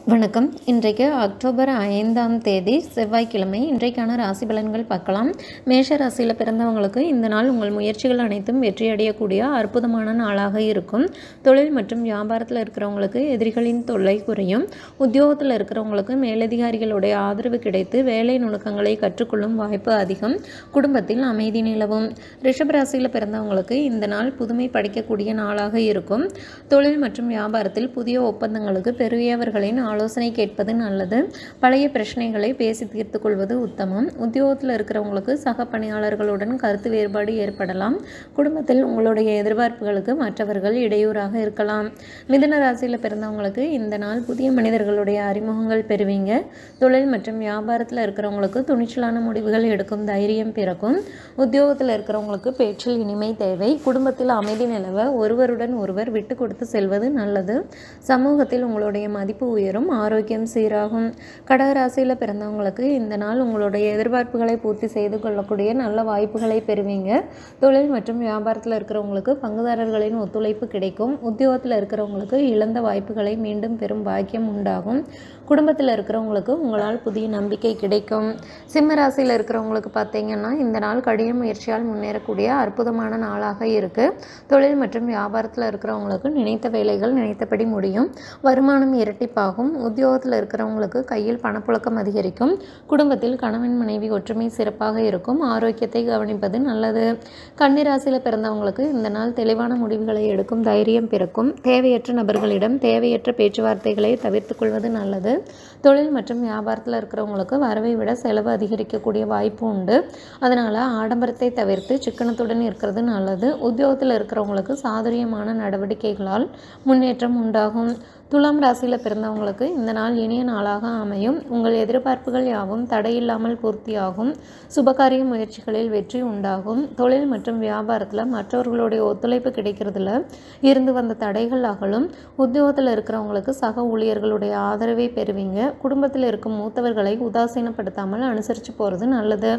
வணக்கம் இன்றைக்கு அக்டோபர் ஐந்தாம் தேதி செவ்வாய்க்கிழமை இன்றைக்கான ராசி பலன்கள் பார்க்கலாம் மேஷ ராசியில் பிறந்தவங்களுக்கு இந்த நாள் உங்கள் முயற்சிகள் அனைத்தும் வெற்றியடையக்கூடிய அற்புதமான நாளாக இருக்கும் தொழில் மற்றும் வியாபாரத்தில் இருக்கிறவங்களுக்கு எதிரிகளின் தொல்லை குறையும் உத்தியோகத்தில் இருக்கிறவங்களுக்கு மேலதிகாரிகளுடைய ஆதரவு கிடைத்து வேலை நுணுக்கங்களை கற்றுக்கொள்ளும் வாய்ப்பு அதிகம் குடும்பத்தில் அமைதி நிலவும் ரிஷப ராசியில் பிறந்தவங்களுக்கு இந்த நாள் புதுமை படைக்கக்கூடிய நாளாக இருக்கும் தொழில் மற்றும் வியாபாரத்தில் புதிய ஒப்பந்தங்களுக்கு பெரியவர்களின் ஆலோசனை கேட்பது நல்லது பழைய பிரச்சனைகளை பேசி தீர்த்து கொள்வது உத்தமம் உத்தியோகத்தில் இருக்கிறவங்களுக்கு சக பணியாளர்களுடன் கருத்து வேறுபாடு ஏற்படலாம் குடும்பத்தில் உங்களுடைய எதிர்பார்ப்புகளுக்கு மற்றவர்கள் இடையூறாக இருக்கலாம் மிதுன ராசியில் பிறந்தவங்களுக்கு இந்த நாள் புதிய மனிதர்களுடைய அறிமுகங்கள் பெறுவீங்க தொழில் மற்றும் வியாபாரத்தில் இருக்கிறவங்களுக்கு துணிச்சலான முடிவுகள் எடுக்கும் தைரியம் பிறக்கும் உத்தியோகத்தில் இருக்கிறவங்களுக்கு பேச்சில் இனிமை தேவை குடும்பத்தில் அமைதி நிலவ ஒருவருடன் ஒருவர் விட்டு கொடுத்து செல்வது நல்லது சமூகத்தில் உங்களுடைய மதிப்பு உயரும் ஆரோக்கியம் சீராகும் கடகராசியில் பிறந்தவங்களுக்கு இந்த நாள் உங்களுடைய எதிர்பார்ப்புகளை பூர்த்தி செய்து கொள்ளக்கூடிய நல்ல வாய்ப்புகளை பெறுவீங்க தொழில் மற்றும் வியாபாரத்தில் இருக்கிறவங்களுக்கு பங்குதாரர்களின் ஒத்துழைப்பு கிடைக்கும் உத்தியோகத்தில் இருக்கிறவங்களுக்கு இழந்த வாய்ப்புகளை மீண்டும் பெறும் பாக்கியம் உண்டாகும் குடும்பத்தில் இருக்கிறவங்களுக்கு உங்களால் புதிய நம்பிக்கை கிடைக்கும் சிம்ம ராசியில் இருக்கிறவங்களுக்கு பார்த்தீங்கன்னா இந்த நாள் கடின முயற்சியால் முன்னேறக்கூடிய அற்புதமான நாளாக இருக்குது தொழில் மற்றும் வியாபாரத்தில் இருக்கிறவங்களுக்கு நினைத்த வேலைகள் நினைத்தபடி முடியும் வருமானம் இரட்டிப்பாகும் உத்தியோகத்தில் இருக்கிறவங்களுக்கு கையில் பணப்புழக்கம் அதிகரிக்கும் குடும்பத்தில் கணவன் மனைவி ஒற்றுமை சிறப்பாக இருக்கும் ஆரோக்கியத்தை கவனிப்பது நல்லது கன்னிராசியில் பிறந்தவங்களுக்கு இந்த நாள் தெளிவான முடிவுகளை எடுக்கும் தைரியம் பிறக்கும் தேவையற்ற நபர்களிடம் தேவையற்ற பேச்சுவார்த்தைகளை தவிர்த்து கொள்வது நல்லது தொழில் மற்றும் வியாபாரத்தில் இருக்கிறவங்களுக்கு வரவை விட செலவு அதிகரிக்கக்கூடிய வாய்ப்பு உண்டு அதனால் ஆடம்பரத்தை தவிர்த்து சிக்கனத்துடன் இருக்கிறது நல்லது உத்தியோகத்தில் இருக்கிறவங்களுக்கு சாதுரியமான நடவடிக்கைகளால் முன்னேற்றம் உண்டாகும் துலாம் ராசியில் பிறந்தவங்களுக்கு இந்த நாள் இனிய நாளாக அமையும் உங்கள் எதிர்பார்ப்புகள் யாவும் தடையில்லாமல் பூர்த்தியாகும் சுபகாரிய முயற்சிகளில் வெற்றி உண்டாகும் தொழில் மற்றும் வியாபாரத்தில் மற்றவர்களுடைய ஒத்துழைப்பு கிடைக்கிறதுல இருந்து வந்த தடைகள் அகலும் உத்தியோகத்தில் இருக்கிறவங்களுக்கு சக ஊழியர்களுடைய ஆதரவை பெறுவீங்க குடும்பத்தில் இருக்கும் மூத்தவர்களை உதாசீனப்படுத்தாமல் அனுசரித்து போகிறது நல்லது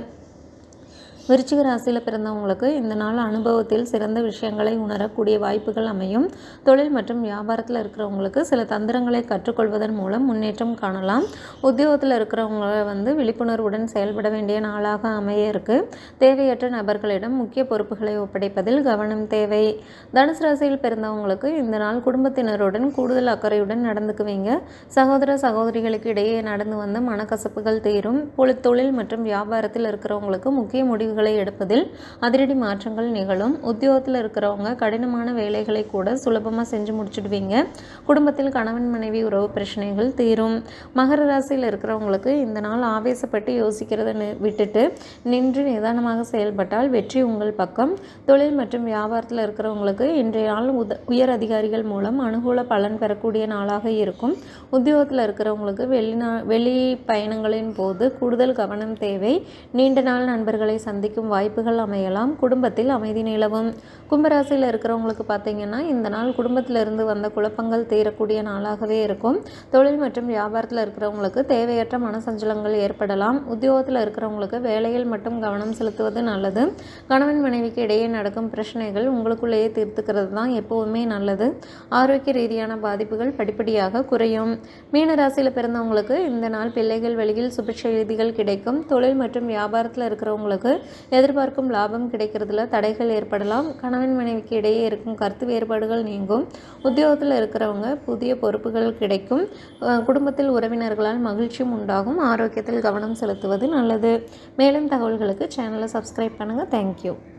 விருச்சிக ராசியில் பிறந்தவங்களுக்கு இந்த நாள் அனுபவத்தில் சிறந்த விஷயங்களை உணரக்கூடிய வாய்ப்புகள் அமையும் தொழில் மற்றும் வியாபாரத்தில் இருக்கிறவங்களுக்கு சில தந்திரங்களை கற்றுக்கொள்வதன் மூலம் முன்னேற்றம் காணலாம் உத்தியோகத்தில் இருக்கிறவங்க வந்து விழிப்புணர்வுடன் செயல்பட வேண்டிய நாளாக அமைய இருக்கு தேவையற்ற நபர்களிடம் முக்கிய பொறுப்புகளை ஒப்படைப்பதில் கவனம் தேவை தனுசு ராசியில் பிறந்தவங்களுக்கு இந்த நாள் குடும்பத்தினருடன் கூடுதல் அக்கறையுடன் நடந்துக்குவீங்க சகோதர சகோதரிகளுக்கு இடையே நடந்து வந்த மனக்கசப்புகள் தீரும் பொழு தொழில் மற்றும் வியாபாரத்தில் இருக்கிறவங்களுக்கு முக்கிய முடிவுகள் முடிவுகளை எடுப்பதில் அதிரடி மாற்றங்கள் நிகழும் உத்தியோகத்தில் இருக்கிறவங்க கடினமான வேலைகளை கூட சுலபமாக செஞ்சு முடிச்சுடுவீங்க குடும்பத்தில் கணவன் மனைவி உறவு பிரச்சனைகள் தீரும் மகர ராசியில் இருக்கிறவங்களுக்கு இந்த நாள் ஆவேசப்பட்டு யோசிக்கிறத விட்டுட்டு நின்று நிதானமாக செயல்பட்டால் வெற்றி உங்கள் பக்கம் தொழில் மற்றும் வியாபாரத்தில் இருக்கிறவங்களுக்கு இன்றைய நாள் உத உயர் அதிகாரிகள் மூலம் அனுகூல பலன் பெறக்கூடிய நாளாக இருக்கும் உத்தியோகத்தில் இருக்கிறவங்களுக்கு வெளிநா வெளி பயணங்களின் போது கூடுதல் கவனம் தேவை நீண்ட நாள் நண்பர்களை சந்தி சந்திக்கும் வாய்ப்புகள் அமையலாம் குடும்பத்தில் அமைதி நிலவும் கும்பராசியில் இருக்கிறவங்களுக்கு பார்த்தீங்கன்னா இந்த நாள் குடும்பத்திலிருந்து வந்த குழப்பங்கள் தீரக்கூடிய நாளாகவே இருக்கும் தொழில் மற்றும் வியாபாரத்தில் இருக்கிறவங்களுக்கு தேவையற்ற மனசஞ்சலங்கள் ஏற்படலாம் உத்தியோகத்தில் இருக்கிறவங்களுக்கு வேலையில் மட்டும் கவனம் செலுத்துவது நல்லது கணவன் மனைவிக்கு இடையே நடக்கும் பிரச்சனைகள் உங்களுக்குள்ளேயே தீர்த்துக்கிறது தான் எப்போவுமே நல்லது ஆரோக்கிய ரீதியான பாதிப்புகள் படிப்படியாக குறையும் மீனராசியில் பிறந்தவங்களுக்கு இந்த நாள் பிள்ளைகள் வெளியில் சுப செய்திகள் கிடைக்கும் தொழில் மற்றும் வியாபாரத்தில் இருக்கிறவங்களுக்கு எதிர்பார்க்கும் லாபம் கிடைக்கிறதுல தடைகள் ஏற்படலாம் கணவன் மனைவிக்கு இடையே இருக்கும் கருத்து வேறுபாடுகள் நீங்கும் உத்தியோகத்தில் இருக்கிறவங்க புதிய பொறுப்புகள் கிடைக்கும் குடும்பத்தில் உறவினர்களால் மகிழ்ச்சியும் உண்டாகும் ஆரோக்கியத்தில் கவனம் செலுத்துவது நல்லது மேலும் தகவல்களுக்கு சேனலை சப்ஸ்கிரைப் பண்ணுங்கள் தேங்க்யூ